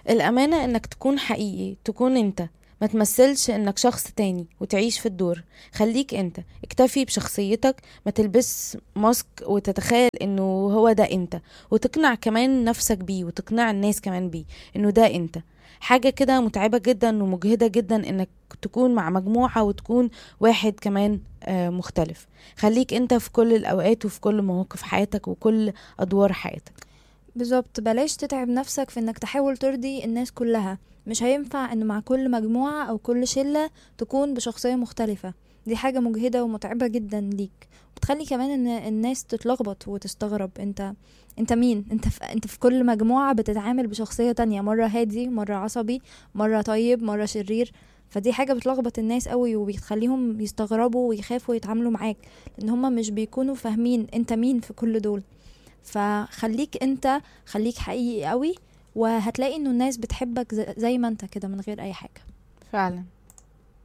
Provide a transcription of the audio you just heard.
الأمانة إنك تكون حقيقي تكون أنت ما تمثلش إنك شخص تاني وتعيش في الدور خليك أنت اكتفي بشخصيتك ما تلبس ماسك وتتخيل إنه هو ده أنت وتقنع كمان نفسك بيه وتقنع الناس كمان بيه إنه ده أنت حاجة كده متعبة جدا ومجهدة جدا إنك تكون مع مجموعة وتكون واحد كمان آه، مختلف خليك أنت في كل الأوقات وفي كل مواقف حياتك وكل أدوار حياتك بالظبط بلاش تتعب نفسك في انك تحاول ترضي الناس كلها مش هينفع ان مع كل مجموعة او كل شلة تكون بشخصية مختلفة دي حاجة مجهدة ومتعبة جدا ليك بتخلي كمان ان الناس تتلخبط وتستغرب انت انت مين انت في... انت في كل مجموعة بتتعامل بشخصية تانية مرة هادي مرة عصبي مرة طيب مرة شرير فدي حاجة بتلخبط الناس قوي وبتخليهم يستغربوا ويخافوا يتعاملوا معاك لان هما مش بيكونوا فاهمين انت مين في كل دول فخليك انت خليك حقيقي قوي وهتلاقي انه الناس بتحبك ز- زي ما انت كده من غير اي حاجة فعلا